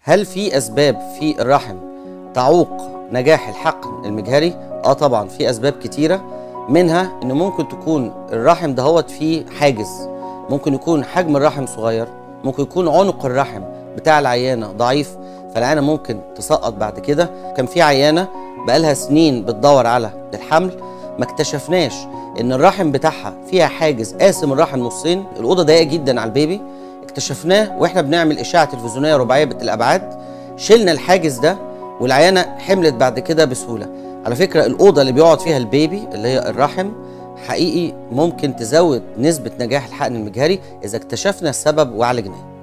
هل في اسباب في الرحم تعوق نجاح الحقن المجهري اه طبعا في اسباب كتيره منها ان ممكن تكون الرحم دهوت فيه حاجز ممكن يكون حجم الرحم صغير ممكن يكون عنق الرحم بتاع العيانه ضعيف فالعيانه ممكن تسقط بعد كده كان في عيانه بقالها سنين بتدور على الحمل ما اكتشفناش ان الرحم بتاعها فيها حاجز قاسم الرحم نصين الاوضه ضيقه جدا على البيبي اكتشفناه واحنا بنعمل اشعه تلفزيونيه رباعيه الابعاد شلنا الحاجز ده والعيانه حملت بعد كده بسهوله على فكره الاوضه اللي بيقعد فيها البيبي اللي هي الرحم حقيقي ممكن تزود نسبه نجاح الحقن المجهري اذا اكتشفنا السبب وعالجناه